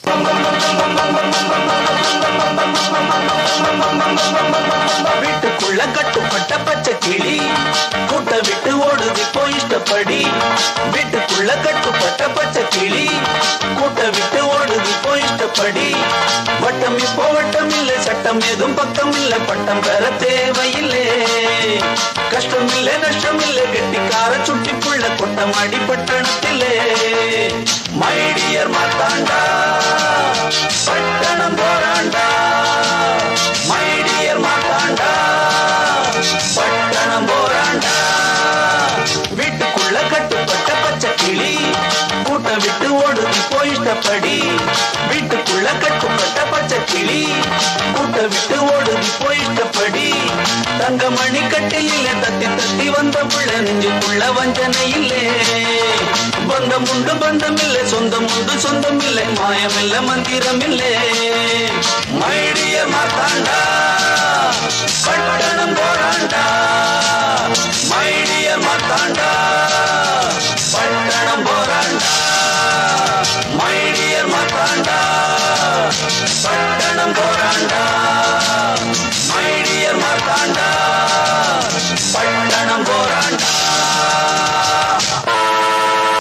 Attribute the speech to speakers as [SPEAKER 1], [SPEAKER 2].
[SPEAKER 1] வீட்டுக்குள்ள கட்டுப்பட்ட பச்சை கிளி கூட்ட விட்டு ஓடுது போய் இஷ்டப்படி வீட்டுக்குள்ள கட்டுப்பட்ட பச்சை கிளி கூட்ட விட்டு ஓடுது போய் இஷ்டப்படி வட்டம் இப்போ வட்டம் இல்லை சட்டம் ஏதும் பக்கம் இல்லை பட்டம் பெற தேவையில்லை கஷ்டம் இல்லை நஷ்டம் இல்லை கெட்டிக்கார சுட்டி புள்ள கொட்டம் அடி பட்டணத்திலே மைடியர் மாத்தாண்டா பட்டணம் போராண்டா மைடியர் மாத்தாண்டா பட்டணம் போராண்டா வீட்டுக்குள்ள கட்டுப்பட்ட பச்சை கிளி கூட்ட விட்டு ஓடுது போயிட்டபடி வீட்டுக்குள்ள கட்டுப்பட்ட பச்சை கிளி கூட்ட விட்டு ஓடுது போயிட்டபடி தங்கமணி கட்டிலே தத்தி தத்தி வந்த புள்ள நெஞ்சுக்குள்ள வஞ்சனை இல்லே பந்தம் உண்டு பந்தம் இல்லை சொந்தம் உண்டு சொந்தம் இல்லை மாயம் இல்ல மந்திரம் இல்லை மைடிய மாத்தாண்டா பட்ட